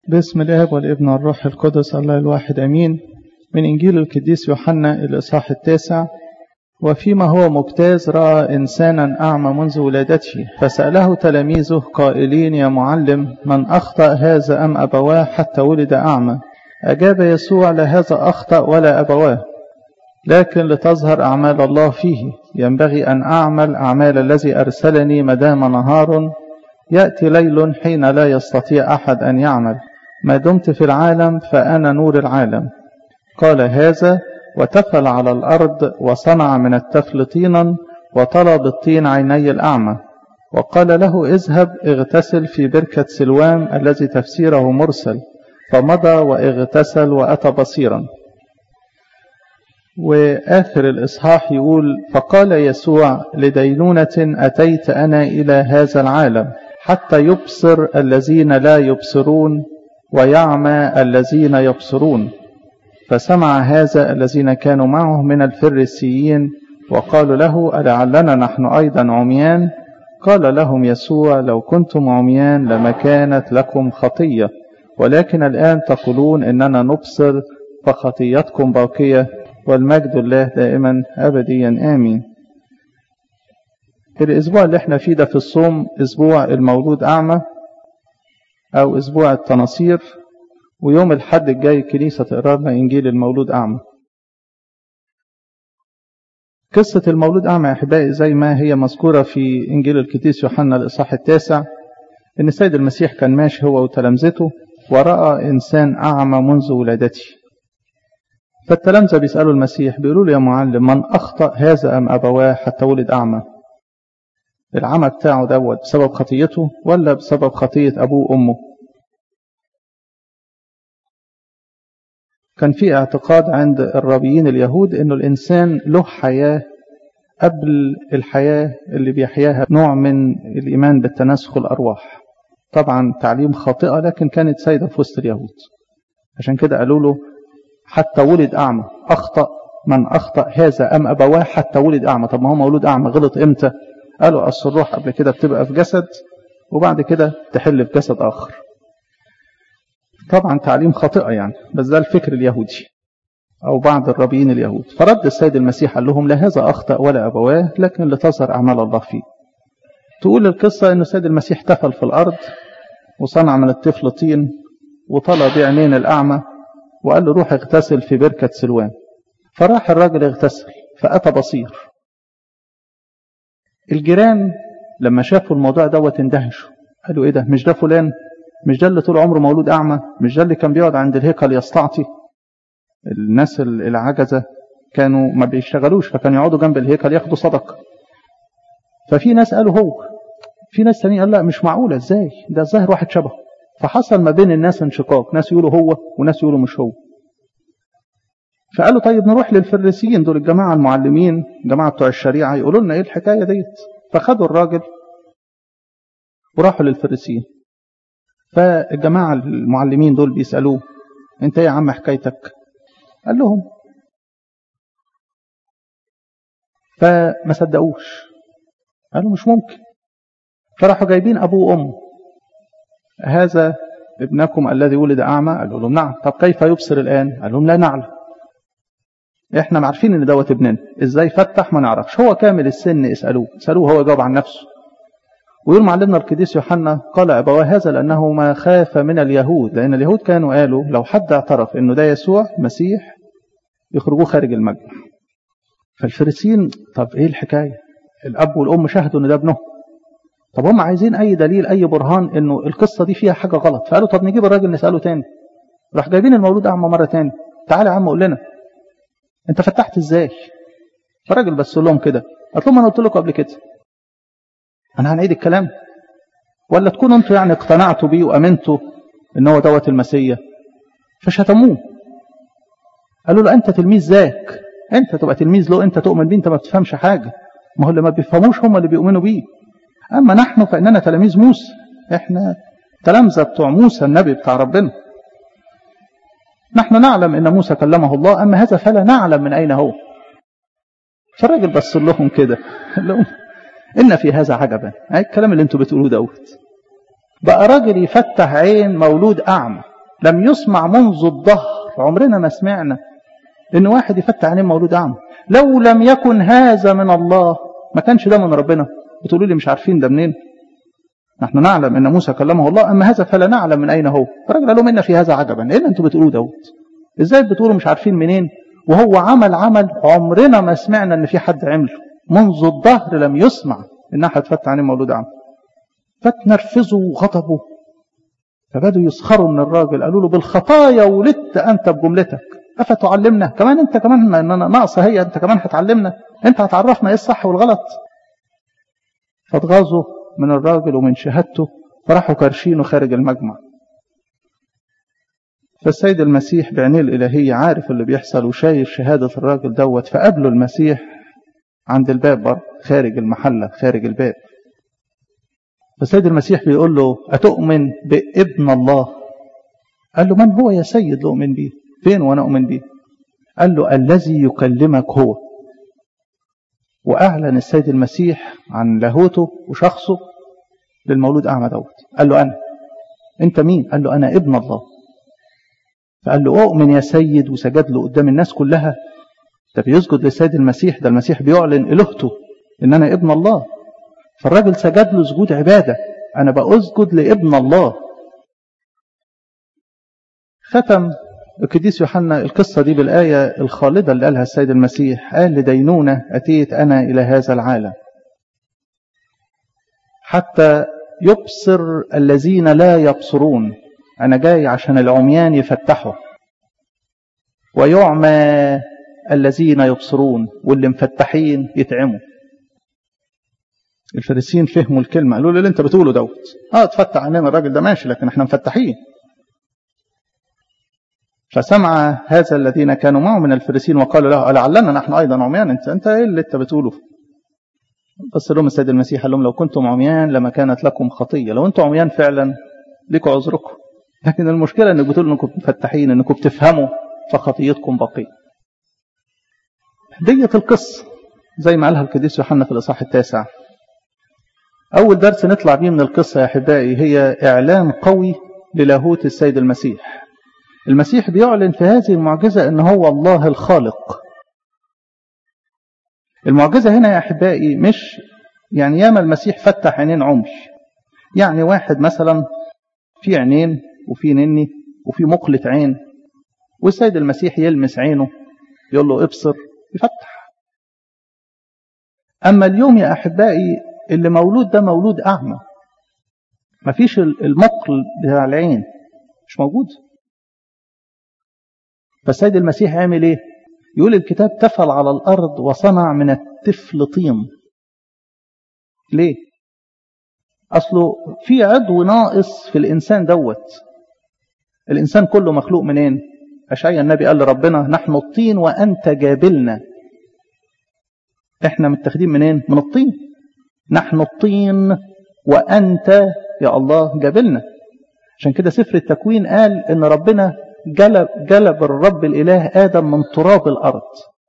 باسم الاب والابن والروح القدس الله الواحد امين من انجيل القديس يوحنا الاصحاح التاسع وفيما هو مجتاز راى انسانا اعمى منذ ولادته فساله تلاميذه قائلين يا معلم من اخطا هذا ام ابواه حتى ولد اعمى اجاب يسوع لا هذا اخطا ولا ابواه لكن لتظهر اعمال الله فيه ينبغي ان اعمل اعمال الذي ارسلني مدام نهار ياتي ليل حين لا يستطيع احد ان يعمل ما دمت في العالم فأنا نور العالم قال هذا وتفل على الأرض وصنع من التفل طينا وطلب الطين عيني الأعمى وقال له اذهب اغتسل في بركة سلوام الذي تفسيره مرسل فمضى واغتسل وأتى بصيرا وآخر الإصحاح يقول فقال يسوع لدينونة أتيت أنا إلى هذا العالم حتى يبصر الذين لا يبصرون ويعمى الذين يبصرون فسمع هذا الذين كانوا معه من الفريسيين وقالوا له ألعلنا نحن أيضا عميان قال لهم يسوع لو كنتم عميان لما كانت لكم خطية ولكن الآن تقولون إننا نبصر فخطيتكم باقية والمجد الله دائما أبديا آمين الأسبوع اللي احنا فيه ده في الصوم أسبوع المولود أعمى أو أسبوع التناصير ويوم الحد الجاي الكنيسة تقرا لنا إنجيل المولود أعمى. قصة المولود أعمى يا أحبائي زي ما هي مذكورة في إنجيل القديس يوحنا الإصحاح التاسع إن السيد المسيح كان ماشي هو وتلامذته ورأى إنسان أعمى منذ ولادته. فالتلامذة بيسألوا المسيح بيقولوا له يا معلم من أخطأ هذا أم أبواه حتى ولد أعمى؟ العمى بتاعه دوت بسبب خطيته ولا بسبب خطية أبوه وأمه كان في اعتقاد عند الرابيين اليهود أنه الإنسان له حياة قبل الحياة اللي بيحياها نوع من الإيمان بالتناسخ الأرواح طبعا تعليم خاطئة لكن كانت سيدة في وسط اليهود عشان كده قالوا له حتى ولد أعمى أخطأ من أخطأ هذا أم أبواه حتى ولد أعمى طب ما هو مولود أعمى غلط إمتى قالوا أصل الروح قبل كده بتبقى في جسد وبعد كده تحل في جسد آخر طبعا تعليم خاطئة يعني بس ده الفكر اليهودي أو بعض الرابيين اليهود فرد السيد المسيح قال لهم لا هذا أخطأ ولا أبواه لكن لتظهر أعمال الله فيه تقول القصة أن السيد المسيح تفل في الأرض وصنع من الطفل طين وطلع بعينين الأعمى وقال له روح اغتسل في بركة سلوان فراح الراجل اغتسل فأتى بصير الجيران لما شافوا الموضوع دوت اندهشوا قالوا ايه ده مش ده فلان مش ده اللي طول عمره مولود اعمى مش ده اللي كان بيقعد عند الهيكل يستعطي الناس العجزه كانوا ما بيشتغلوش فكانوا يقعدوا جنب الهيكل ياخدوا صدقه ففي ناس قالوا هو في ناس تانيين قال لا مش معقوله ازاي ده الظاهر واحد شبهه فحصل ما بين الناس انشقاق ناس يقولوا هو وناس يقولوا مش هو فقالوا طيب نروح للفريسيين دول الجماعة المعلمين جماعة بتوع الشريعة يقولوا لنا ايه الحكاية ديت فخدوا الراجل وراحوا للفريسيين فالجماعة المعلمين دول بيسألوه انت ايه يا عم حكايتك قال لهم فما صدقوش قالوا مش ممكن فراحوا جايبين ابوه وامه هذا ابنكم الذي ولد اعمى قالوا لهم نعم طب كيف يبصر الان قال لهم لا نعلم احنا عارفين ان دوت ابننا ازاي فتح ما نعرفش هو كامل السن اسالوه اسالوه هو يجاوب عن نفسه ويقول معلمنا القديس يوحنا قال ابواه هذا لانه ما خاف من اليهود لان اليهود كانوا قالوا لو حد اعترف انه ده يسوع مسيح يخرجوه خارج المجمع فالفريسيين طب ايه الحكايه الاب والام شهدوا ان ده ابنهم طب هم عايزين اي دليل اي برهان انه القصه دي فيها حاجه غلط فقالوا طب نجيب الراجل نساله تاني راح جايبين المولود اعمى مره تاني تعالى يا عم قول لنا انت فتحت ازاي فالراجل بس لهم كده قلت لهم انا قلت لكم قبل كده انا هنعيد الكلام ولا تكونوا انتوا يعني اقتنعتوا بيه وامنتوا ان هو دوت المسيا فشتموه قالوا له انت تلميذ ذاك انت تبقى تلميذ له انت تؤمن بيه انت ما بتفهمش حاجه ما هو اللي ما بيفهموش هم اللي بيؤمنوا بيه اما نحن فاننا تلاميذ موسى احنا تلامذه بتوع موسى النبي بتاع ربنا نحن نعلم ان موسى كلمه الله اما هذا فلا نعلم من اين هو فالراجل بص لهم كده قال لهم ان في هذا عجبا هاي الكلام اللي انتوا بتقولوه دوت بقى راجل يفتح عين مولود اعمى لم يسمع منذ الظهر عمرنا ما سمعنا ان واحد يفتح عينين مولود اعمى لو لم يكن هذا من الله ما كانش ده من ربنا بتقولوا لي مش عارفين ده منين نحن نعلم ان موسى كلمه الله اما هذا فلا نعلم من اين هو فالراجل قال لهم ان في هذا عجبا ايه اللي انتوا بتقولوه دوت ازاي بتقولوا مش عارفين منين وهو عمل عمل عمرنا ما سمعنا ان في حد عمله منذ الظهر لم يسمع ان احد فتح عن مولود اعمى فتنرفزوا وغضبوا فبدوا يسخروا من الراجل قالوا له بالخطايا ولدت انت بجملتك افتعلمنا كمان انت كمان اننا ناقصه هي انت كمان هتعلمنا انت هتعرفنا ايه الصح والغلط فاتغاظوا من الراجل ومن شهادته فراحوا كارشينه خارج المجمع فالسيد المسيح بعينيه الإلهية عارف اللي بيحصل وشايف شهادة الراجل دوت فقابله المسيح عند الباب برضه خارج المحلة خارج الباب فالسيد المسيح بيقول له أتؤمن بابن الله قال له من هو يا سيد لأؤمن به فين وأنا أؤمن به قال له الذي يكلمك هو وأعلن السيد المسيح عن لاهوته وشخصه للمولود أعمى دوت قال له أنا أنت مين قال له أنا ابن الله فقال له أؤمن يا سيد وسجد له قدام الناس كلها ده بيسجد للسيد المسيح ده المسيح بيعلن إلهته إن أنا ابن الله فالراجل سجد له سجود عبادة أنا بأسجد لابن الله ختم القديس يوحنا القصة دي بالآية الخالدة اللي قالها السيد المسيح قال لدينونة أتيت أنا إلى هذا العالم حتى يبصر الذين لا يبصرون أنا جاي عشان العميان يفتحوا ويعمى الذين يبصرون واللي مفتحين يتعموا الفريسيين فهموا الكلمة قالوا له اللي انت بتقوله دوت اه تفتح عننا الراجل ده ماشي لكن احنا مفتحين فسمع هذا الذين كانوا معه من الفريسيين وقالوا له لعلنا نحن ايضا عميان انت انت ايه اللي انت بتقوله بس لهم السيد المسيح قال لهم لو كنتم عميان لما كانت لكم خطيه لو انتم عميان فعلا لكم عذركم لكن المشكله انك بتقولوا انكم مفتحين انكم بتفهموا فخطيتكم بقيه ديت القصه زي ما قالها القديس يوحنا في الاصحاح التاسع اول درس نطلع بيه من القصه يا احبائي هي اعلان قوي للاهوت السيد المسيح المسيح بيعلن في هذه المعجزه ان هو الله الخالق المعجزة هنا يا أحبائي مش يعني ياما المسيح فتح عينين عمي يعني واحد مثلا في عينين وفي نني وفي مقلة عين والسيد المسيح يلمس عينه يقول له ابصر يفتح أما اليوم يا أحبائي اللي مولود ده مولود أعمى مفيش المقل بتاع العين مش موجود فالسيد المسيح عامل ايه يقول الكتاب تفل على الأرض وصنع من الطفل طين ليه أصله في عضو ناقص في الإنسان دوت الإنسان كله مخلوق منين أشعيا النبي قال لربنا نحن الطين وأنت جابلنا إحنا متاخدين منين من الطين نحن الطين وأنت يا الله جابلنا عشان كده سفر التكوين قال إن ربنا جلب, جلب الرب الإله آدم من تراب الأرض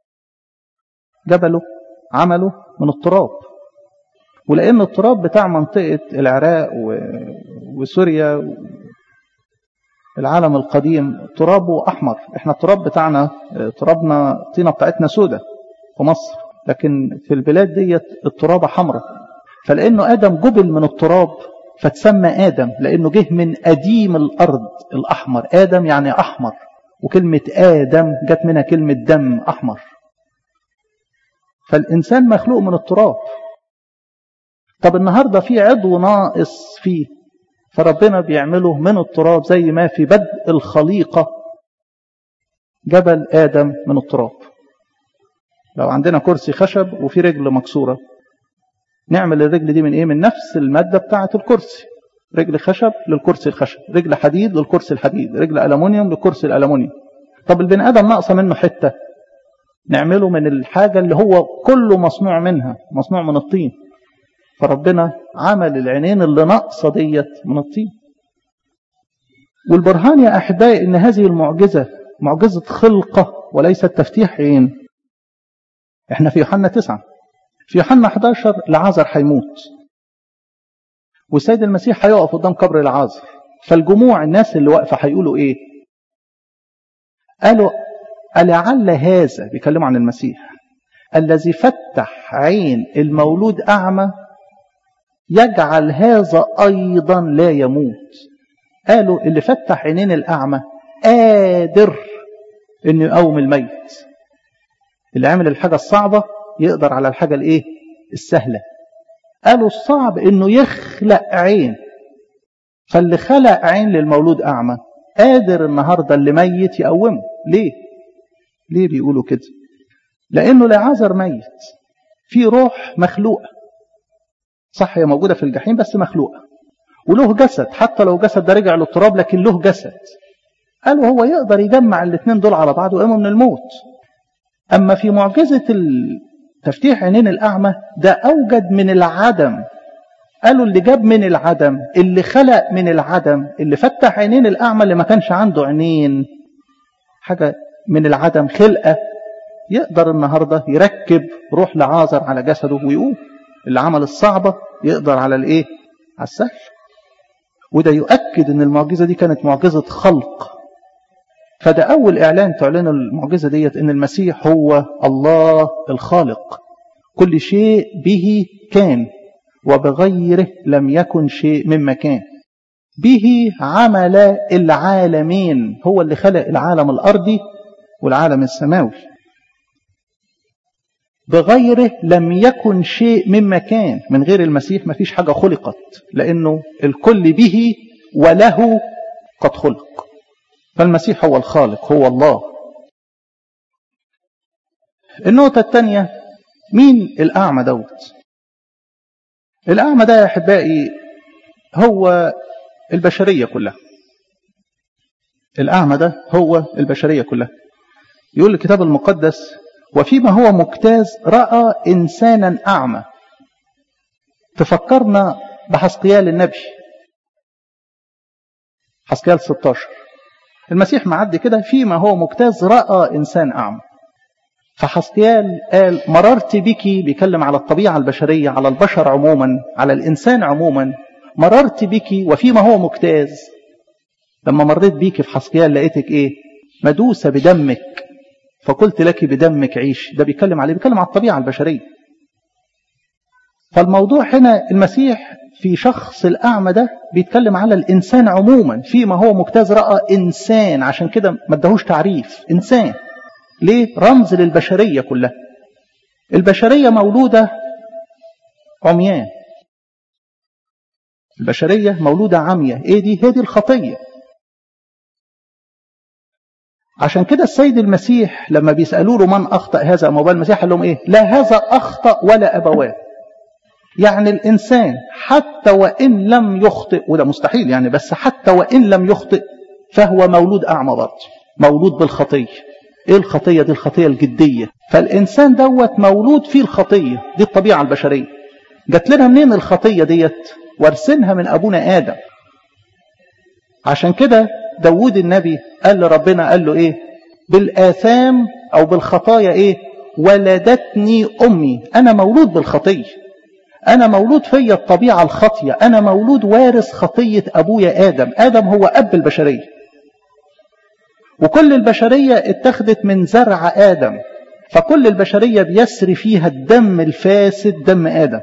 جبله عمله من التراب ولأن التراب بتاع منطقة العراق وسوريا العالم القديم ترابه أحمر احنا التراب بتاعنا ترابنا الطينة بتاعتنا سودة في مصر لكن في البلاد ديت الترابة حمراء فلأنه آدم جبل من التراب فتسمى آدم لأنه جه من قديم الأرض الأحمر آدم يعني أحمر وكلمة آدم جت منها كلمة دم أحمر فالإنسان مخلوق من التراب طب النهاردة في عضو ناقص فيه فربنا بيعمله من التراب زي ما في بدء الخليقة جبل آدم من التراب لو عندنا كرسي خشب وفي رجل مكسورة نعمل الرجل دي من ايه من نفس المادة بتاعة الكرسي رجل خشب للكرسي الخشب رجل حديد للكرسي الحديد رجل ألمونيوم للكرسي الألمونيوم طب البني آدم ناقصة منه حتة نعمله من الحاجة اللي هو كله مصنوع منها مصنوع من الطين فربنا عمل العينين اللي ناقصة ديت من الطين والبرهان يا أحبائي إن هذه المعجزة معجزة خلقة وليست تفتيح عين احنا في يوحنا تسعة في يوحنا 11 لعازر هيموت والسيد المسيح هيقف قدام قبر العازر فالجموع الناس اللي واقفة هيقولوا ايه قالوا ألعل هذا بيكلموا عن المسيح الذي فتح عين المولود أعمى يجعل هذا أيضا لا يموت قالوا اللي فتح عينين الأعمى قادر انه يقوم الميت اللي عمل الحاجة الصعبة يقدر على الحاجة الايه السهلة قالوا الصعب انه يخلق عين فاللي خلق عين للمولود اعمى قادر النهاردة اللي ميت يقومه ليه ليه بيقولوا كده لانه لعازر ميت في روح مخلوقة صح هي موجودة في الجحيم بس مخلوقة وله جسد حتى لو جسد ده رجع للتراب لكن له جسد قالوا هو يقدر يجمع الاثنين دول على بعض ويقوموا من الموت أما في معجزة تفتيح عينين الأعمى ده أوجد من العدم قالوا اللي جاب من العدم اللي خلق من العدم اللي فتح عينين الأعمى اللي ما كانش عنده عينين حاجة من العدم خلقة يقدر النهاردة يركب روح لعازر على جسده ويقوم اللي عمل الصعبة يقدر على الايه على السهل وده يؤكد ان المعجزة دي كانت معجزة خلق فده أول إعلان تعلن المعجزة ديت إن المسيح هو الله الخالق كل شيء به كان وبغيره لم يكن شيء مما كان به عمل العالمين هو اللي خلق العالم الأرضي والعالم السماوي بغيره لم يكن شيء مما كان من غير المسيح ما فيش حاجة خلقت لأنه الكل به وله قد خلق فالمسيح هو الخالق هو الله النقطة الثانية مين الأعمى دوت الأعمى ده يا أحبائي هو البشرية كلها الأعمى ده هو البشرية كلها يقول الكتاب المقدس وفيما هو مجتاز رأى إنسانا أعمى تفكرنا بحسقيال النبي حسقيال 16 المسيح معدي كده فيما هو مجتاز رأى إنسان أعمى فحسقيال قال مررت بك بيكلم على الطبيعة البشرية على البشر عموما على الإنسان عموما مررت بك وفيما هو مجتاز لما مريت بيك في حسقيال لقيتك ايه مدوسة بدمك فقلت لك بدمك عيش ده بيتكلم عليه بيتكلم على الطبيعة البشرية فالموضوع هنا المسيح في شخص الأعمى ده بيتكلم على الإنسان عموما فيما هو مجتاز رأى إنسان عشان كده ما ادهوش تعريف إنسان ليه رمز للبشرية كلها البشرية مولودة عميان البشرية مولودة عمية ايه دي هي دي الخطية عشان كده السيد المسيح لما بيسألوا له من أخطأ هذا أم المسيح قال لهم إيه لا هذا أخطأ ولا أبواه يعني الإنسان حتى وإن لم يخطئ وده مستحيل يعني بس حتى وإن لم يخطئ فهو مولود أعمى برضه مولود بالخطية إيه الخطية دي الخطية الجدية فالإنسان دوت مولود فيه الخطية دي الطبيعة البشرية جات لنا منين الخطية ديت وارثينها من أبونا آدم عشان كده داود النبي قال لربنا قال له إيه بالآثام أو بالخطايا إيه ولدتني أمي أنا مولود بالخطية أنا مولود فيا الطبيعة الخطية أنا مولود وارث خطية أبويا آدم آدم هو أب البشرية وكل البشرية اتخذت من زرع آدم فكل البشرية بيسري فيها الدم الفاسد دم آدم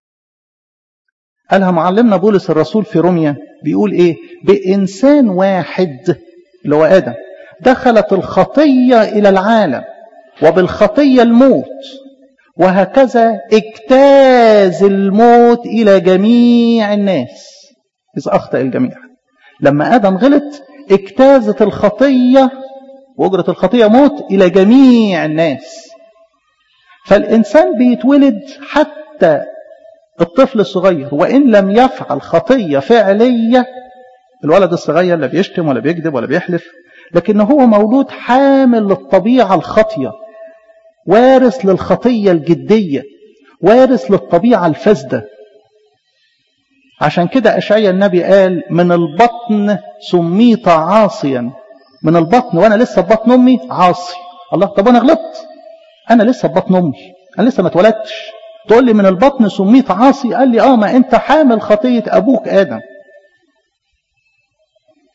قالها معلمنا بولس الرسول في روميا بيقول ايه بإنسان واحد اللي هو آدم دخلت الخطية إلى العالم وبالخطية الموت وهكذا اجتاز الموت إلى جميع الناس إذا أخطأ الجميع لما آدم غلط اجتازت الخطية وأجرة الخطية موت إلى جميع الناس فالإنسان بيتولد حتى الطفل الصغير وإن لم يفعل خطية فعلية الولد الصغير لا بيشتم ولا بيكذب ولا بيحلف لكن هو مولود حامل للطبيعة الخطية وارث للخطية الجدية وارث للطبيعة الفاسدة عشان كده أشعيا النبي قال من البطن سميت عاصيا من البطن وأنا لسه في بطن أمي عاصي الله طب أنا غلطت أنا لسه في بطن أمي أنا لسه ما اتولدتش تقول لي من البطن سميت عاصي قال لي اه ما انت حامل خطية ابوك ادم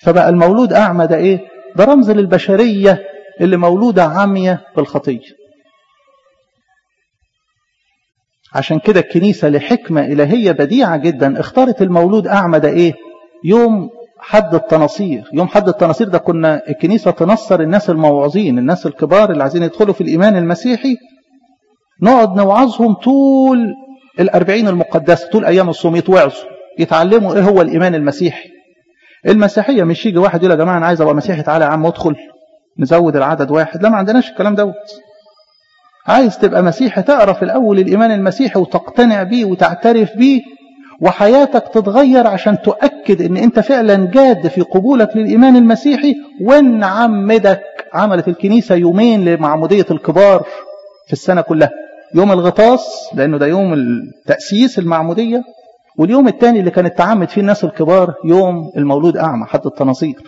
فبقى المولود أعمى ده إيه ده رمز للبشرية اللي مولودة عامية بالخطية عشان كده الكنيسة لحكمة إلهية بديعة جدا اختارت المولود أعمى ده إيه يوم حد التناصير يوم حد التناصير ده كنا الكنيسة تنصر الناس الموعظين الناس الكبار اللي عايزين يدخلوا في الإيمان المسيحي نقعد نوعظهم طول الأربعين المقدسة طول أيام الصوم يتوعظوا يتعلموا إيه هو الإيمان المسيحي المسيحية مش يجي واحد يقول يا جماعة أنا عايز أبقى مسيحي تعالى يا عم ادخل نزود العدد واحد لا ما عندناش الكلام دوت عايز تبقى مسيحي تعرف الأول الإيمان المسيحي وتقتنع بيه وتعترف بيه وحياتك تتغير عشان تؤكد ان انت فعلا جاد في قبولك للإيمان المسيحي وان عمدك عملت الكنيسة يومين لمعمودية الكبار في السنة كلها يوم الغطاس لأنه ده يوم التأسيس المعمودية واليوم الثاني اللي كانت تعمد فيه الناس الكبار يوم المولود أعمى حد التناصير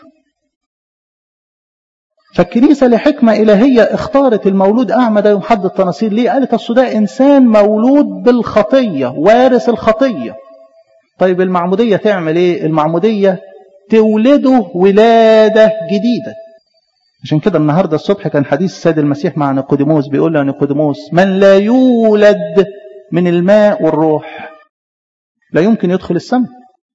فالكنيسة لحكمة إلهية اختارت المولود أعمى ده يوم حد التناصير ليه؟ قالت أصل ده إنسان مولود بالخطية وارث الخطية طيب المعمودية تعمل إيه؟ المعمودية تولده ولادة جديدة عشان كده النهاردة الصبح كان حديث السيد المسيح مع نيقوديموس بيقول له نيقوديموس من لا يولد من الماء والروح لا يمكن يدخل السماء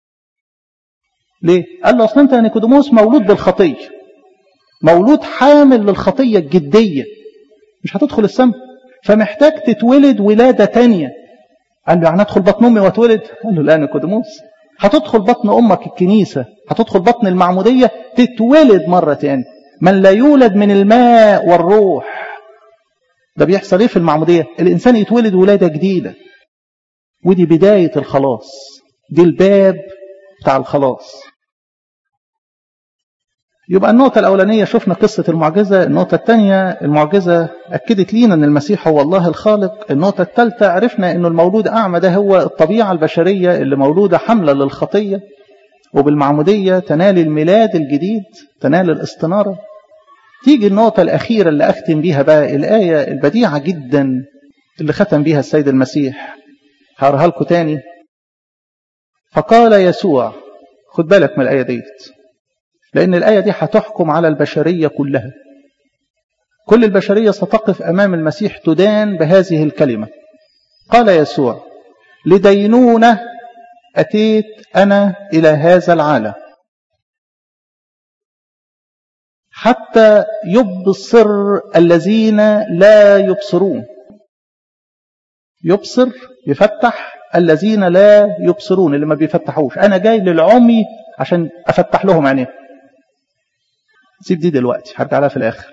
ليه؟ قال له أصلا أنت يا نيقوديموس مولود بالخطية مولود حامل للخطية الجدية مش هتدخل السماء فمحتاج تتولد ولادة تانية قال له يعني ادخل بطن امي واتولد قال له لا نيقوديموس هتدخل بطن امك الكنيسة هتدخل بطن المعمودية تتولد مرة تاني من لا يولد من الماء والروح ده بيحصل ايه في المعمودية الانسان يتولد ولادة جديدة ودي بداية الخلاص دي الباب بتاع الخلاص يبقى النقطة الأولانية شفنا قصة المعجزة النقطة الثانية المعجزة أكدت لينا أن المسيح هو الله الخالق النقطة الثالثة عرفنا أن المولود أعمى ده هو الطبيعة البشرية اللي مولودة حملة للخطية وبالمعمودية تنال الميلاد الجديد تنال الاستنارة تيجي النقطة الأخيرة اللي أختم بيها بقى الآية البديعة جدا اللي ختم بيها السيد المسيح هقراها لكم تاني فقال يسوع خد بالك من الآية ديت لأن الآية دي هتحكم على البشرية كلها كل البشرية ستقف أمام المسيح تدان بهذه الكلمة قال يسوع لدينونة أتيت أنا إلى هذا العالم حتى يبصر الذين لا يبصرون يبصر يفتح الذين لا يبصرون اللي ما بيفتحوش أنا جاي للعمي عشان أفتح لهم عينيهم سيب دي دلوقتي هرجع لها في الآخر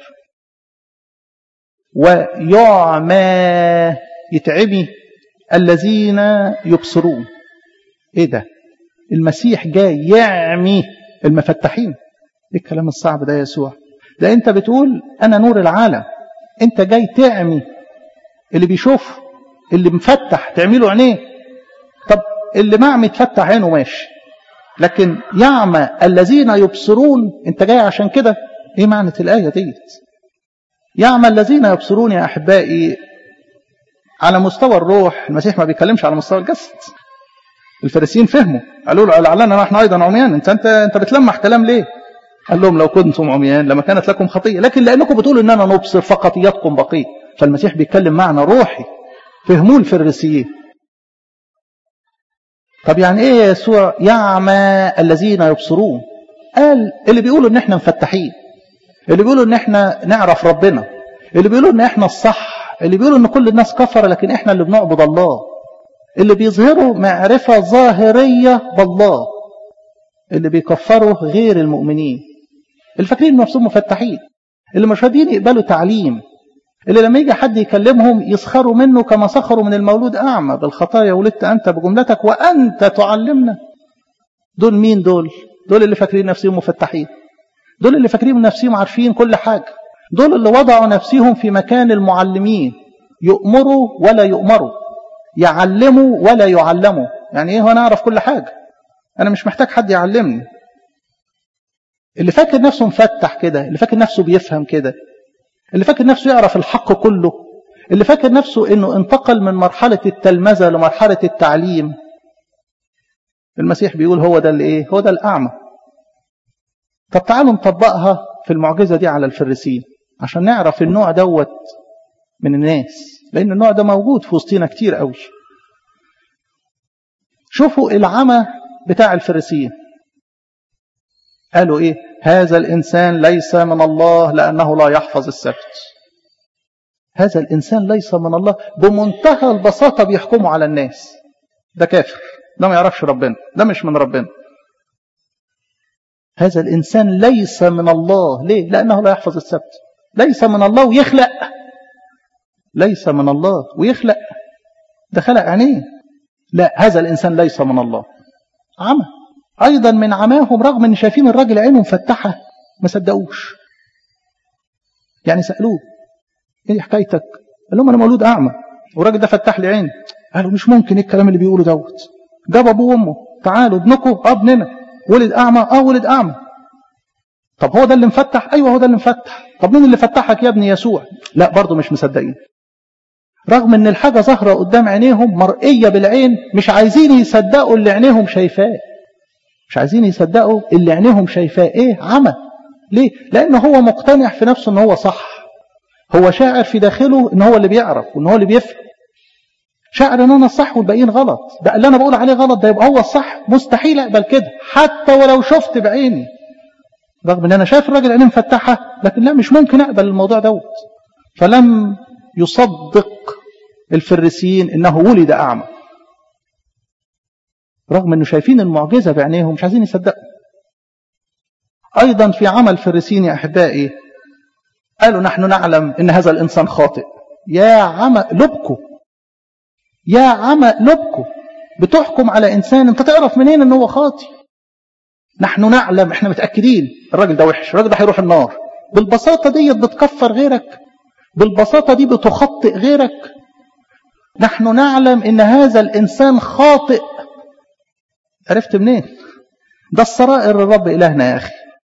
ويعمى يتعمي الذين يبصرون ايه ده المسيح جاي يعمي المفتحين ايه الكلام الصعب ده يا يسوع ده انت بتقول انا نور العالم انت جاي تعمي اللي بيشوف اللي مفتح تعمله عينيه طب اللي معمي تفتح عينه ماشي لكن يعمى الذين يبصرون انت جاي عشان كده ايه معنى الآية ديت يعمى الذين يبصرون يا أحبائي على مستوى الروح المسيح ما بيتكلمش على مستوى الجسد الفارسيين فهموا قالوا له لعلنا نحن أيضا عميان انت انت انت بتلمح كلام ليه قال لهم لو كنتم عميان لما كانت لكم خطية لكن لأنكم بتقولوا إننا نبصر فخطياتكم بقية فالمسيح بيتكلم معنا روحي فهموه الفريسيين طب يعني ايه يا يسوع يعمى الذين يبصرون قال اللي بيقولوا ان احنا مفتحين اللي بيقولوا ان احنا نعرف ربنا اللي بيقولوا ان احنا الصح اللي بيقولوا ان كل الناس كفر لكن احنا اللي بنعبد الله اللي بيظهروا معرفة ظاهرية بالله اللي بيكفروا غير المؤمنين اللي فاكرين نفسهم مفتحين اللي مش راضيين يقبلوا تعليم اللي لما يجي حد يكلمهم يسخروا منه كما سخروا من المولود أعمى بالخطايا ولدت أنت بجملتك وأنت تعلمنا دول مين دول دول اللي فاكرين نفسهم مفتحين دول اللي فاكرين نفسهم عارفين كل حاجة دول اللي وضعوا نفسهم في مكان المعلمين يؤمروا ولا يؤمروا يعلموا ولا يعلموا يعني ايه هو انا اعرف كل حاجة انا مش محتاج حد يعلمني اللي فاكر نفسه مفتح كده اللي فاكر نفسه بيفهم كده اللي فاكر نفسه يعرف الحق كله اللي فاكر نفسه انه انتقل من مرحلة التلمذة لمرحلة التعليم المسيح بيقول هو ده اللي ايه هو ده الاعمى طب تعالوا نطبقها في المعجزة دي على الفريسيين عشان نعرف النوع دوت من الناس لأن النوع ده موجود في وسطينا كتير قوي شوفوا العمى بتاع الفريسيين قالوا ايه هذا الانسان ليس من الله لانه لا يحفظ السبت هذا الانسان ليس من الله بمنتهى البساطه بيحكموا على الناس ده كافر ده ما يعرفش ربنا ده مش من ربنا هذا الانسان ليس من الله ليه لانه لا يحفظ السبت ليس من الله ويخلق ليس من الله ويخلق ده خلق عينيه لا هذا الانسان ليس من الله عمى ايضا من عماهم رغم ان شايفين الراجل عينه مفتحه ما صدقوش يعني سالوه ايه حكايتك قال لهم انا مولود اعمى والراجل ده فتح لي عيني قالوا مش ممكن ايه الكلام اللي بيقوله دوت جاب ابوه وامه تعالوا ابنكم اه ابننا ولد اعمى اه ولد اعمى طب هو ده اللي مفتح ايوه هو ده اللي مفتح طب مين اللي فتحك يا ابني يسوع لا برضه مش مصدقين رغم ان الحاجه ظاهره قدام عينيهم مرئيه بالعين مش عايزين يصدقوا اللي عينيهم شايفاه مش عايزين يصدقوا اللي عينيهم شايفاه ايه عمى ليه لان هو مقتنع في نفسه ان هو صح هو شاعر في داخله ان هو اللي بيعرف وان هو اللي بيفهم شاعر ان انا الصح والباقيين غلط ده اللي انا بقول عليه غلط ده يبقى هو الصح مستحيل اقبل كده حتى ولو شفت بعيني رغم ان انا شايف الراجل عينيه مفتحه لكن لا مش ممكن اقبل الموضوع دوت فلم يصدق الفريسيين انه ولد اعمى رغم انه شايفين المعجزه بعينيهم مش عايزين يصدقوا ايضا في عمل الفريسيين يا احبائي قالوا نحن نعلم ان هذا الانسان خاطئ يا عمى لبكوا يا عمى لبكوا بتحكم على انسان انت تعرف منين ان هو خاطئ نحن نعلم احنا متاكدين الراجل ده وحش الراجل ده هيروح النار بالبساطه ديت بتكفر غيرك بالبساطه دي بتخطئ غيرك نحن نعلم ان هذا الانسان خاطئ عرفت منين ده السرائر الرب الهنا يا اخي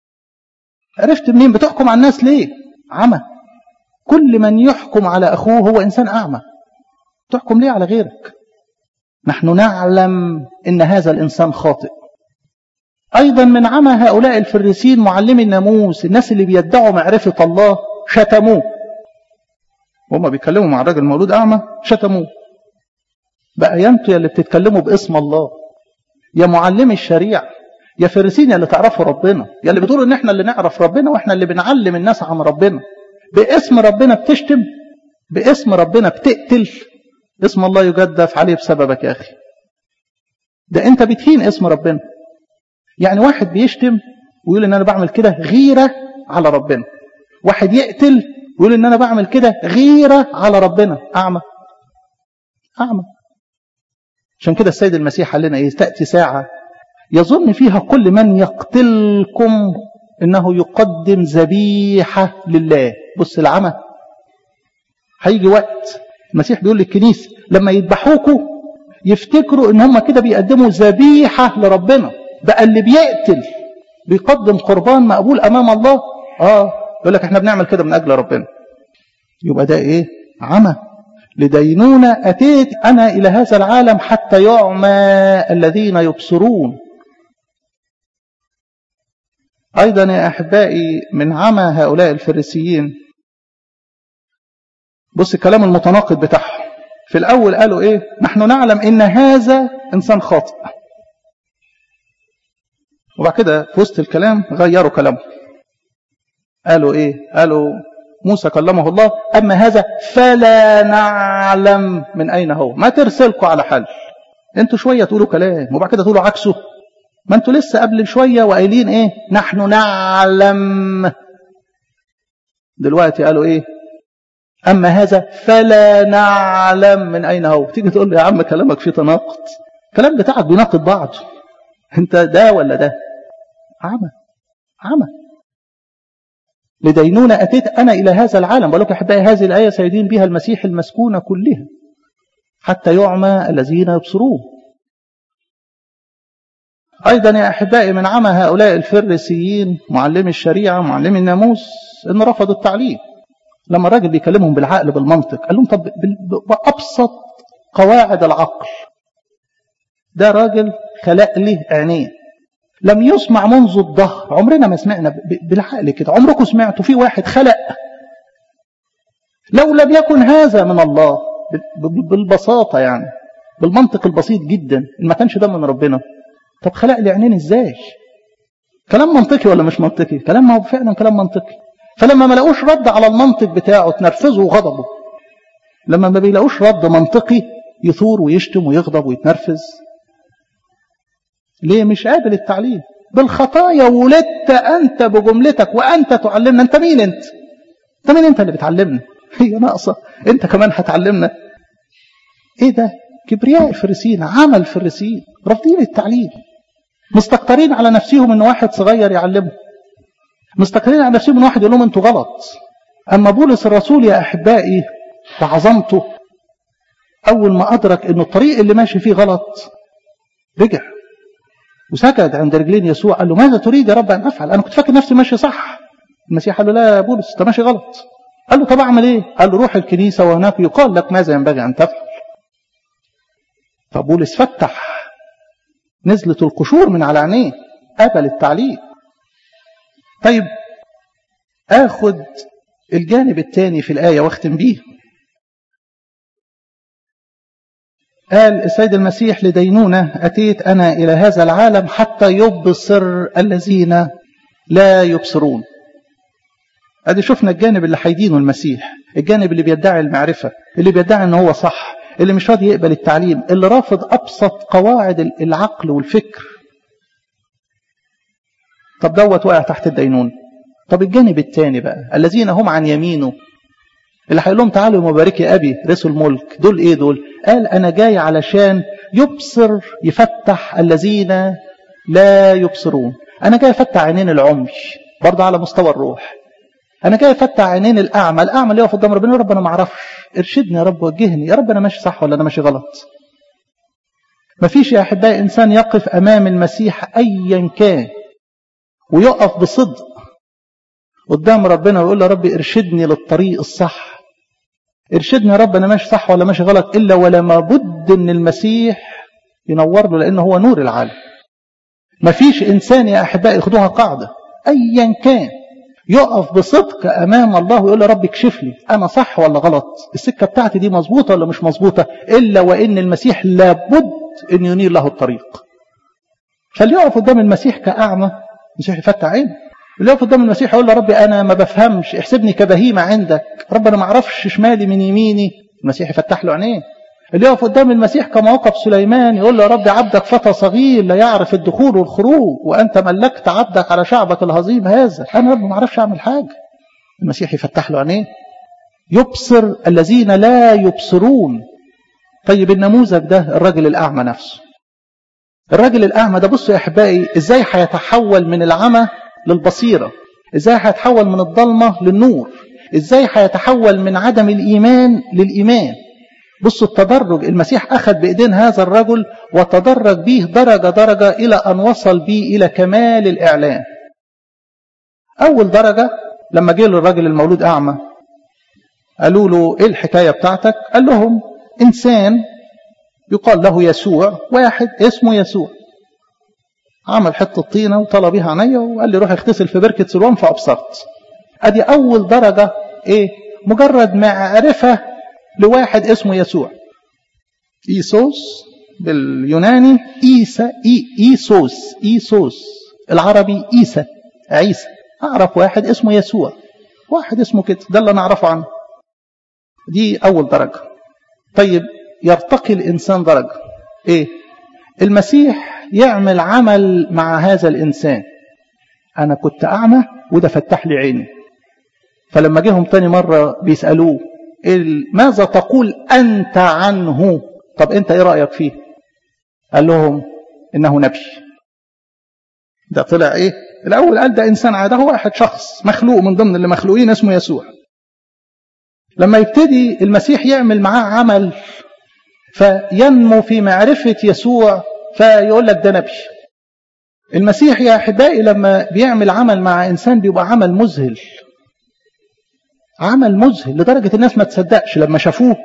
عرفت منين بتحكم على الناس ليه عمى كل من يحكم على اخوه هو انسان اعمى تحكم ليه على غيرك نحن نعلم ان هذا الانسان خاطئ ايضا من عمى هؤلاء الفريسين معلمي الناموس الناس اللي بيدعوا معرفه الله شتموه وهم بيتكلموا مع الراجل المولود اعمى شتموه بقى يا انتوا يا اللي بتتكلموا باسم الله يا معلمي الشريعه يا فريسين يا اللي تعرفوا ربنا يا اللي بتقولوا ان احنا اللي نعرف ربنا واحنا اللي بنعلم الناس عن ربنا باسم ربنا بتشتم باسم ربنا بتقتل اسم الله يجدف عليه بسببك يا اخي ده انت بتهين اسم ربنا يعني واحد بيشتم ويقول ان انا بعمل كده غيره على ربنا واحد يقتل ويقول ان انا بعمل كده غيره على ربنا اعمى اعمى عشان كده السيد المسيح قال لنا ايه تاتي ساعه يظن فيها كل من يقتلكم انه يقدم ذبيحه لله بص العمى هيجي وقت المسيح بيقول للكنيسه لما يذبحوكوا يفتكروا ان هم كده بيقدموا ذبيحه لربنا بقى اللي بيقتل بيقدم قربان مقبول امام الله اه يقول لك احنا بنعمل كده من اجل ربنا يبقى ده ايه عمى لدينونة أتيت أنا إلى هذا العالم حتى يعمى الذين يبصرون أيضا يا أحبائي من عمى هؤلاء الفريسيين بص الكلام المتناقض بتاعهم في الأول قالوا إيه نحن نعلم إن هذا إنسان خاطئ وبعد كده في وسط الكلام غيروا كلامه قالوا إيه قالوا موسى كلمه الله أما هذا فلا نعلم من أين هو ما ترسلكوا على حل انتوا شوية تقولوا كلام وبعد كده تقولوا عكسه ما انتوا لسه قبل شوية وقايلين ايه نحن نعلم دلوقتي قالوا ايه أما هذا فلا نعلم من أين هو تيجي تقول له يا عم كلامك فيه تناقض الكلام بتاعك بيناقض بعضه انت ده ولا ده عمى عمى لدينونة أتيت أنا إلى هذا العالم ولك أحبائي هذه الآية سيدين بها المسيح المسكونة كلها حتى يعمى الذين يبصرون أيضا يا أحبائي من عمى هؤلاء الفريسيين معلمي الشريعة معلمي الناموس إن رفضوا التعليم لما الراجل بيكلمهم بالعقل بالمنطق قال لهم طب بأبسط قواعد العقل ده راجل خلق لي عينين لم يسمع منذ الظهر عمرنا ما سمعنا بالعقل كده عمركم سمعتوا في واحد خلق لو لم يكن هذا من الله بالبساطة يعني بالمنطق البسيط جدا ما كانش ده من ربنا طب خلق لي عينين ازاي كلام منطقي ولا مش منطقي كلام ما هو فعلا كلام منطقي فلما ما لقوش رد على المنطق بتاعه تنرفزوا غضبه لما ما بيلاقوش رد منطقي يثور ويشتم ويغضب ويتنرفز ليه مش قابل التعليم بالخطايا ولدت أنت بجملتك وأنت تعلمنا أنت مين أنت أنت مين أنت اللي بتعلمنا هي ناقصة أنت كمان هتعلمنا إيه ده كبرياء الفريسيين عمل الفريسيين رافضين التعليم مستكترين على نفسهم ان واحد صغير يعلمه مستكترين على نفسهم ان واحد يقول لهم انتوا غلط اما بولس الرسول يا احبائي بعظمته اول ما ادرك ان الطريق اللي ماشي فيه غلط رجع وسجد عند رجلين يسوع قال له ماذا تريد يا رب ان افعل انا كنت فاكر نفسي ماشي صح المسيح قال له لا يا بولس انت ماشي غلط قال له طب اعمل ايه قال له روح الكنيسه وهناك يقال لك ماذا ينبغي ان تفعل فبولس فتح نزلت القشور من على عينيه قبل التعليم طيب اخد الجانب الثاني في الايه واختم بيه قال السيد المسيح لدينونة أتيت أنا إلى هذا العالم حتى يبصر الذين لا يبصرون أدي شفنا الجانب اللي هيدينه المسيح الجانب اللي بيدعي المعرفة اللي بيدعي أنه هو صح اللي مش راضي يقبل التعليم اللي رافض أبسط قواعد العقل والفكر طب دوت واقع تحت الدينون طب الجانب الثاني بقى الذين هم عن يمينه اللي هيقول لهم تعالوا مباركي أبي رسوا الملك دول إيه دول قال أنا جاي علشان يبصر يفتح الذين لا يبصرون أنا جاي أفتح عينين العمي برضه على مستوى الروح أنا جاي أفتح عينين الأعمى الأعمى اللي يقف قدام ربنا يا رب أنا ما أعرفش ارشدني يا رب وجهني يا رب أنا ماشي صح ولا أنا ماشي غلط ما فيش يا أحبائي إنسان يقف أمام المسيح أيا كان ويقف بصدق قدام ربنا ويقول له رب ارشدني للطريق الصح ارشدني يا رب انا ماشي صح ولا ماشي غلط الا ولما بد ان المسيح ينور له لانه هو نور العالم ما فيش انسان يا احبائي خدوها قاعده ايا كان يقف بصدق امام الله ويقول له رب اكشف لي انا صح ولا غلط السكه بتاعتي دي مظبوطه ولا مش مظبوطه الا وان المسيح لابد ان ينير له الطريق فاللي يقف قدام المسيح كاعمى المسيح يفتح عينه اللي يقف قدام المسيح يقول له ربي انا ما بفهمش احسبني كبهيمه عندك رب انا ما اعرفش شمالي من يميني المسيح يفتح له عينيه اللي يقف قدام المسيح كما وقف سليمان يقول له يا رب عبدك فتى صغير لا يعرف الدخول والخروج وانت ملكت عبدك على شعبك الهظيم هذا انا رب ما اعرفش اعمل حاجه المسيح يفتح له عينيه يبصر الذين لا يبصرون طيب النموذج ده الراجل الاعمى نفسه الراجل الاعمى ده بصوا يا احبائي ازاي هيتحول من العمى للبصيرة ازاي هيتحول من الضلمة للنور ازاي هيتحول من عدم الإيمان للإيمان بصوا التدرج المسيح أخذ بإيدين هذا الرجل وتدرج به درجة درجة إلى أن وصل به إلى كمال الإعلان أول درجة لما جه للراجل المولود أعمى قالوا له إيه الحكاية بتاعتك قال لهم إنسان يقال له يسوع واحد اسمه يسوع عمل حته طينه وطلع بيها عينيا وقال لي روح اغتسل في بركه سلوان فابصرت ادي اول درجه ايه مجرد معرفه لواحد اسمه يسوع ايسوس باليوناني ايسا إي ايسوس ايسوس العربي ايسا عيسى اعرف واحد اسمه يسوع واحد اسمه كده ده اللي انا اعرفه عنه دي اول درجه طيب يرتقي الانسان درجه ايه المسيح يعمل عمل مع هذا الإنسان أنا كنت أعمى وده فتح لي عيني فلما جيهم تاني مرة بيسألوه ماذا تقول أنت عنه طب أنت إيه رأيك فيه قال لهم إنه نبي ده طلع إيه الأول قال ده إنسان عادة هو واحد شخص مخلوق من ضمن اللي مخلوقين اسمه يسوع لما يبتدي المسيح يعمل معاه عمل فينمو في معرفة يسوع فيقول لك ده نبي المسيح يا أحبائي لما بيعمل عمل مع إنسان بيبقى عمل مذهل عمل مذهل لدرجة الناس ما تصدقش لما شافوه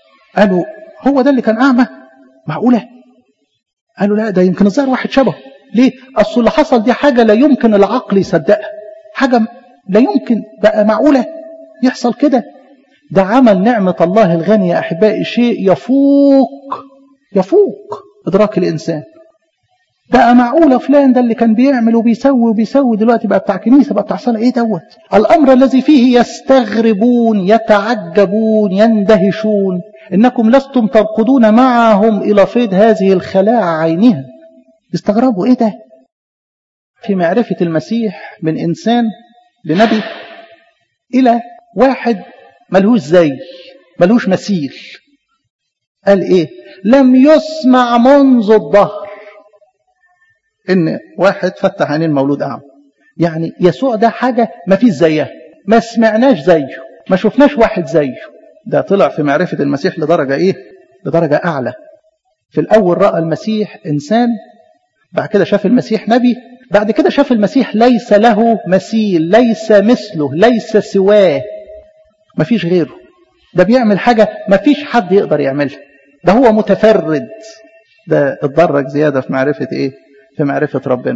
قالوا هو ده اللي كان أعمى معقولة قالوا لا ده يمكن الظاهر واحد شبهه ليه اصل اللي حصل دي حاجه لا يمكن العقل يصدقها حاجه لا يمكن بقى معقوله يحصل كده ده عمل نعمه الله الغني يا احبائي شيء يفوق يفوق ادراك الانسان بقى معقوله فلان ده اللي كان بيعمل وبيسوي وبيسوي دلوقتي بقى بتاع كنيسه بقى بتاع صلاه ايه دوت الامر الذي فيه يستغربون يتعجبون يندهشون انكم لستم ترقدون معهم الى فيض هذه الخلاعه عينها يستغربوا ايه ده في معرفه المسيح من انسان لنبي الى واحد ملهوش زي ملهوش مثيل قال ايه لم يسمع منذ الظهر ان واحد فتح عينين مولود اعمى يعني يسوع ده حاجه ما فيش زيها ما سمعناش زيه ما شفناش واحد زيه ده طلع في معرفه المسيح لدرجه ايه لدرجه اعلى في الاول راى المسيح انسان بعد كده شاف المسيح نبي بعد كده شاف المسيح ليس له مثيل ليس مثله ليس سواه ما فيش غيره ده بيعمل حاجه ما فيش حد يقدر يعملها ده هو متفرد ده اتدرج زياده في معرفه ايه في معرفة ربنا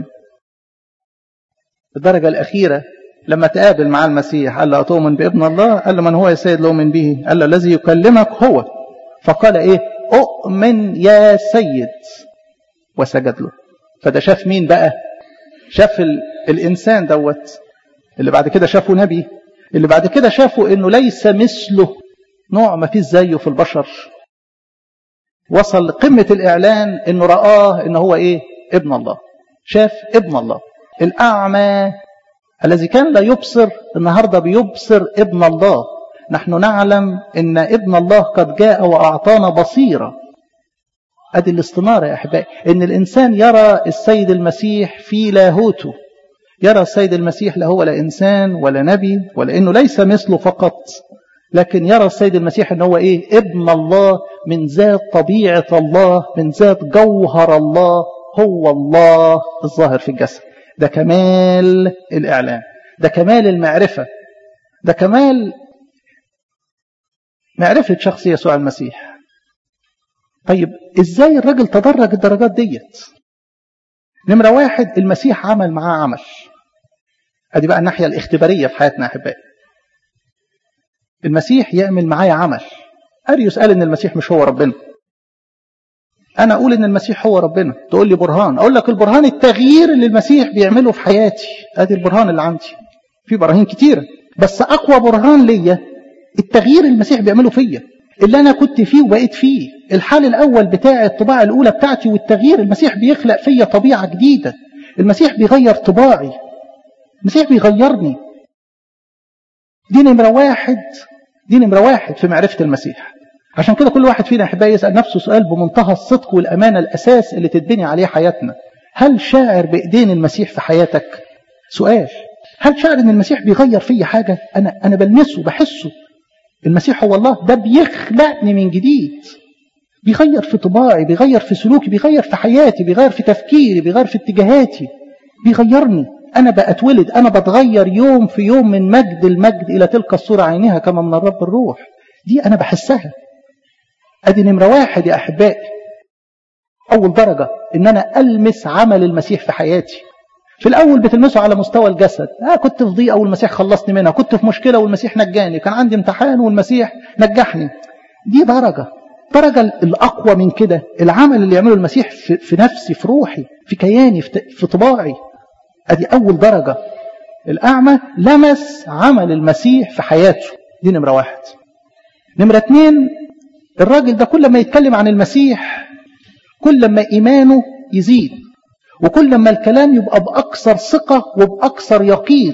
الدرجة الأخيرة لما تقابل مع المسيح قال له أتؤمن بابن الله قال له من هو يا سيد لؤمن به قال له الذي يكلمك هو فقال إيه أؤمن يا سيد وسجد له فده شاف مين بقى شاف ال... الإنسان دوت اللي بعد كده شافه نبي اللي بعد كده شافه إنه ليس مثله نوع ما فيش زيه في البشر وصل لقمة الإعلان إنه رآه إنه هو إيه ابن الله شاف ابن الله الأعمى الذي كان لا يبصر النهاردة بيبصر ابن الله نحن نعلم ان ابن الله قد جاء وأعطانا بصيرة أدي الاستنارة يا أحبائي إن الإنسان يرى السيد المسيح في لاهوته يرى السيد المسيح لا هو لا إنسان ولا نبي ولا إنه ليس مثله فقط لكن يرى السيد المسيح إن هو إيه ابن الله من ذات طبيعة الله من ذات جوهر الله هو الله الظاهر في الجسد ده كمال الإعلان ده كمال المعرفة ده كمال معرفة شخص يسوع المسيح طيب ازاي الراجل تدرج الدرجات ديت نمرة واحد المسيح عمل معاه عمل ادي بقى الناحية الاختبارية في حياتنا احبائي المسيح يعمل معايا عمل اريوس قال ان المسيح مش هو ربنا انا اقول ان المسيح هو ربنا تقول لي برهان اقول لك البرهان التغيير اللي المسيح بيعمله في حياتي ادي البرهان اللي عندي في براهين كتيره بس اقوى برهان ليا التغيير اللي المسيح بيعمله فيا اللي انا كنت فيه وبقيت فيه الحال الاول بتاع الطباع الاولى بتاعتي والتغيير المسيح بيخلق فيا طبيعه جديده المسيح بيغير طباعي المسيح بيغيرني دي نمره واحد دي نمره واحد في معرفه المسيح عشان كده كل واحد فينا احبائي يسال نفسه سؤال بمنتهى الصدق والامانه الاساس اللي تتبني عليه حياتنا هل شاعر بايدين المسيح في حياتك سؤال هل شاعر ان المسيح بيغير فيا حاجه انا انا بلمسه بحسه المسيح هو الله ده بيخلقني من جديد بيغير في طباعي بيغير في سلوكي بيغير في حياتي بيغير في تفكيري بيغير في اتجاهاتي بيغيرني انا بأتولد انا بتغير يوم في يوم من مجد المجد الى تلك الصوره عينها كما من الرب الروح دي انا بحسها ادي نمره واحد يا احبائي اول درجه ان انا المس عمل المسيح في حياتي في الاول بتلمسه على مستوى الجسد آه كنت في ضيقه والمسيح خلصني منها كنت في مشكله والمسيح نجاني كان عندي امتحان والمسيح نجحني دي درجه الدرجه الاقوى من كده العمل اللي يعمله المسيح في, في نفسي في روحي في كياني في, في طباعي ادي اول درجه الاعمى لمس عمل المسيح في حياته دي نمره واحد نمره اتنين الراجل ده كل ما يتكلم عن المسيح كل ما ايمانه يزيد وكل ما الكلام يبقى بأكثر ثقة وبأكثر يقين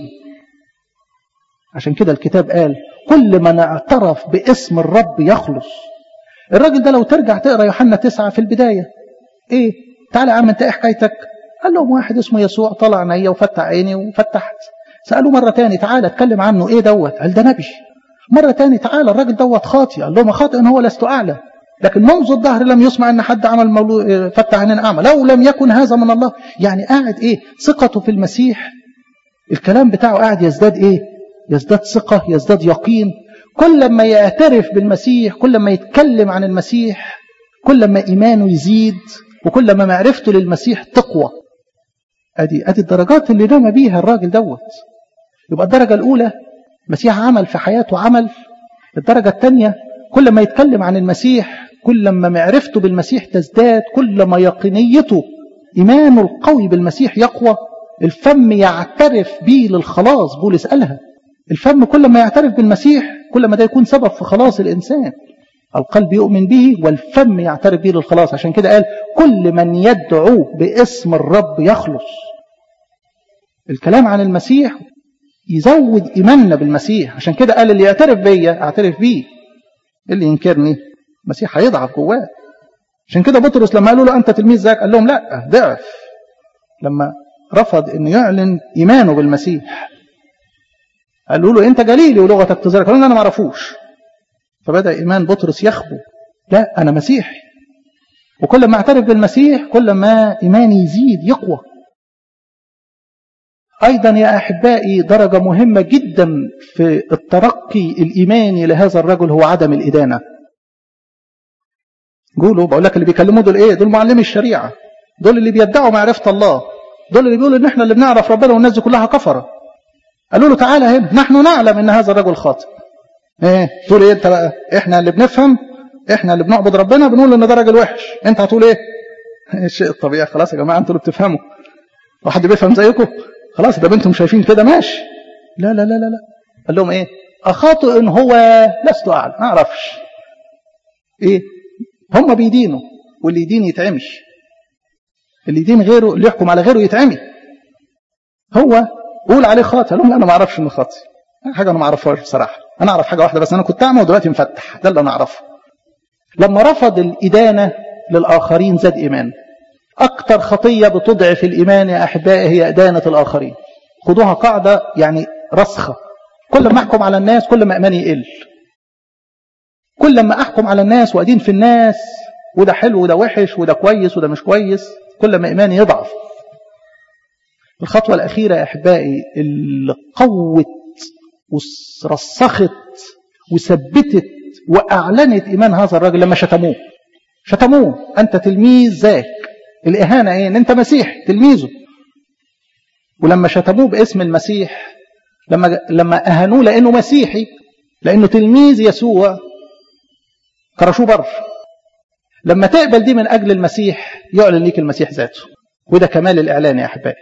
عشان كده الكتاب قال كل من اعترف باسم الرب يخلص الراجل ده لو ترجع تقرا يوحنا تسعة في البداية ايه تعالى يا عم انت ايه حكايتك قال لهم واحد اسمه يسوع طلع عينيا وفتح عيني وفتحت سألوه مرة تاني تعالى اتكلم عنه ايه دوت قال ده نبي مرة تاني تعالى الراجل دوت خاطئ قال لهم خاطئ هو لست أعلم لكن منذ الظهر لم يسمع ان حد عمل مولو فتح عينين اعمى لو لم يكن هذا من الله يعني قاعد ايه ثقته في المسيح الكلام بتاعه قاعد يزداد ايه يزداد ثقه يزداد يقين كل ما يعترف بالمسيح كل ما يتكلم عن المسيح كل ما ايمانه يزيد وكل ما معرفته للمسيح تقوى ادي ادي الدرجات اللي نام بيها الراجل دوت يبقى الدرجه الاولى المسيح عمل في حياته عمل الدرجه الثانيه كل ما يتكلم عن المسيح كل ما معرفته بالمسيح تزداد كل ما يقينيته ايمانه القوي بالمسيح يقوى الفم يعترف به للخلاص بولس قالها الفم كل ما يعترف بالمسيح كل ما ده يكون سبب في خلاص الانسان القلب يؤمن به والفم يعترف به للخلاص عشان كده قال كل من يدعو باسم الرب يخلص الكلام عن المسيح يزود إيماننا بالمسيح عشان كده قال اللي يعترف بيا اعترف بيه اللي ينكرني المسيح هيضعف جواه عشان كده بطرس لما قالوا له أنت تلميذ ذاك قال لهم لا ضعف لما رفض أن يعلن إيمانه بالمسيح قالوا له أنت جليلي ولغتك تزرك قالوا له أنا ما اعرفوش فبدأ إيمان بطرس يخبو لا أنا مسيحي وكل ما اعترف بالمسيح كل ما إيماني يزيد يقوى أيضا يا أحبائي درجة مهمة جدا في الترقي الإيماني لهذا الرجل هو عدم الإدانة قولوا بقول لك اللي بيكلموا دول إيه دول معلمي الشريعة دول اللي بيدعوا معرفة الله دول اللي بيقولوا إن إحنا اللي بنعرف ربنا والناس دي كلها كفرة قالوا له تعالى هنا نحن نعلم إن هذا الرجل خاطئ ايه تقول ايه انت بقى احنا اللي بنفهم احنا اللي بنعبد ربنا بنقول ان ده راجل وحش انت هتقول ايه الشيء الطبيعي خلاص يا جماعه انتوا اللي بتفهموا واحد بيفهم زيكم خلاص ده انتم شايفين كده ماشي لا لا لا لا لا قال لهم ايه اخاطئ ان هو لست اعلم ما اعرفش ايه هم بيدينوا واللي يدين يتعمش اللي يدين غيره اللي يحكم على غيره يتعمي هو قول عليه خاطئ قال لهم لا انا ما اعرفش انه خاطئ حاجه انا ما اعرفهاش بصراحه انا اعرف حاجه واحده بس انا كنت اعمى ودلوقتي مفتح ده اللي انا اعرفه لما رفض الادانه للاخرين زاد ايمان اكتر خطيه بتضعف الايمان يا احبائي هي ادانه الاخرين خدوها قاعده يعني رسخه كل ما احكم على الناس كل ما ايماني يقل كل ما احكم على الناس وادين في الناس وده حلو وده وحش وده كويس وده مش كويس كل ما ايماني يضعف الخطوه الاخيره يا احبائي اللي قوت ورسخت وثبتت واعلنت ايمان هذا الراجل لما شتموه شتموه انت تلميذ ذاك الاهانه ايه ان انت مسيح تلميذه ولما شتموه باسم المسيح لما لما اهانوه لانه مسيحي لانه تلميذ يسوع كرشوه بر لما تقبل دي من اجل المسيح يعلن ليك المسيح ذاته وده كمال الاعلان يا احبائي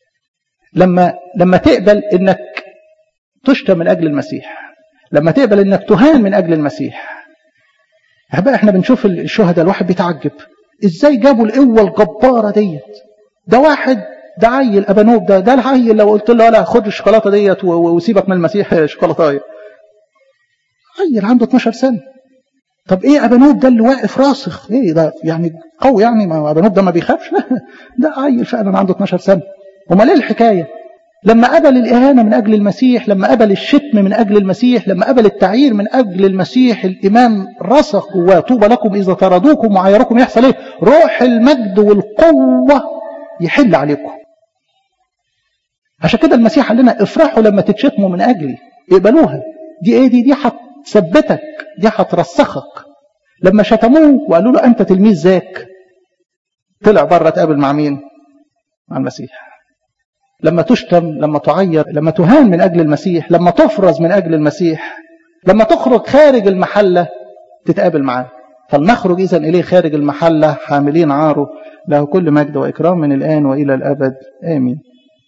لما لما تقبل انك تشتم من أجل المسيح لما تقبل أنك تهان من أجل المسيح بقى احنا بنشوف الشهداء الواحد بيتعجب ازاي جابوا القوة الجبارة ديت ده واحد ده عيل ابانوب ده ده العيل لو قلت له لا خد الشوكولاته ديت وسيبك من المسيح شوكولاتايه عيل عنده 12 سنه طب ايه ابانوب ده اللي واقف راسخ ايه ده يعني قوي يعني ما ابانوب ده ما بيخافش لا ده عيل فعلا عنده 12 سنه امال ايه الحكايه لما قبل الإهانة من أجل المسيح لما قبل الشتم من أجل المسيح لما قبل التعيير من أجل المسيح الإيمان رسخ جواه طوبى لكم إذا طردوكم وعايركم يحصل إيه روح المجد والقوة يحل عليكم عشان كده المسيح قال لنا افرحوا لما تتشتموا من أجلي اقبلوها دي ايه دي دي هتثبتك دي هترسخك لما شتموه وقالوا له أنت تلميذ ذاك طلع بره تقابل مع مين مع المسيح لما تشتم لما تعير لما تهان من أجل المسيح لما تفرز من أجل المسيح لما تخرج خارج المحلة تتقابل معاه فلنخرج إذا إليه خارج المحلة حاملين عاره له كل مجد وإكرام من الآن وإلى الأبد آمين